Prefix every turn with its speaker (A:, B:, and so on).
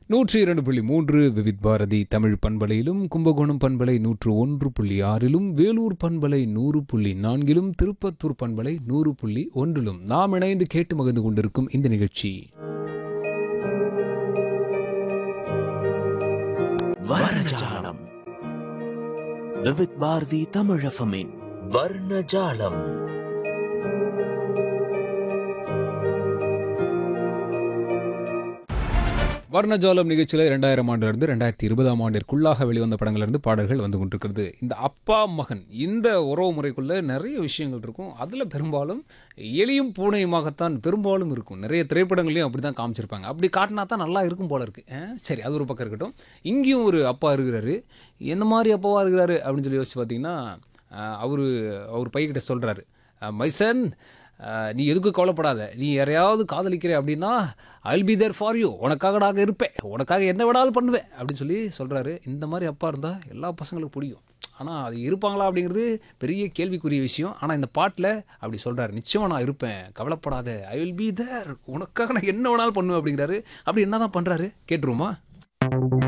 A: நூற்றி இரண்டு புள்ளி மூன்று விவித் பாரதி தமிழ் பண்பலையிலும் கும்பகோணம் பண்பலை நூற்று ஒன்று புள்ளி ஆறிலும் வேலூர் பண்பலை நூறு புள்ளி நான்கிலும் திருப்பத்தூர் பண்பலை நூறு புள்ளி ஒன்றிலும் நாம் இணைந்து கேட்டு மகிழ்ந்து கொண்டிருக்கும் இந்த நிகழ்ச்சி
B: வர்ணஜாலம் விவித் பாரதி தமிழஃபமின் வர்ணஜாலம்
A: வர்ணஜாலம் நிகழ்ச்சியில் இரண்டாயிரம் ஆண்டிலிருந்து ரெண்டாயிரத்தி இருபதாம் ஆண்டிற்குள்ளாக வெளிவந்த படங்கள்லேருந்து பாடல்கள் வந்து கொண்டிருக்கிறது இந்த அப்பா மகன் இந்த உறவு முறைக்குள்ளே நிறைய விஷயங்கள் இருக்கும் அதில் பெரும்பாலும் எலியும் பூனையுமாகத்தான் பெரும்பாலும் இருக்கும் நிறைய திரைப்படங்களையும் அப்படி தான் காமிச்சிருப்பாங்க அப்படி காட்டினா தான் நல்லா இருக்கும் போல இருக்கு அஹ், சரி அது ஒரு பக்கம் இருக்கட்டும் இங்கேயும் ஒரு அப்பா இருக்கிறாரு எந்த மாதிரி அப்பாவாக இருக்கிறாரு அப்படின்னு சொல்லி யோசிச்சு பார்த்தீங்கன்னா அவர் அவர் பையன்கிட்ட சொல்கிறாரு மைசன் அஹ், நீ எதுக்கு கவலைப்படாத நீ யாரையாவது காதலிக்கிற அப்படின்னா I'll be there for you உனக்காக நாங்கள் இருப்பேன் உனக்காக என்ன வேணாலும் பண்ணுவேன் அப்படின்னு சொல்லி சொல்கிறாரு இந்த மாதிரி அப்பா இருந்தால் எல்லா பசங்களுக்கும் பிடிக்கும் ஆனால் அது இருப்பாங்களா அப்படிங்கிறது பெரிய கேள்விக்குரிய விஷயம் ஆனால் இந்த பாட்டில் அப்படி சொல்கிறாரு நிச்சயமாக நான் இருப்பேன் கவலைப்படாத ஐ வில் பி தேர் உனக்காக நான் என்ன வேணாலும் பண்ணுவேன் அப்படிங்கிறாரு அப்படி என்ன தான் பண்ணுறாரு கேட்டுருவோமா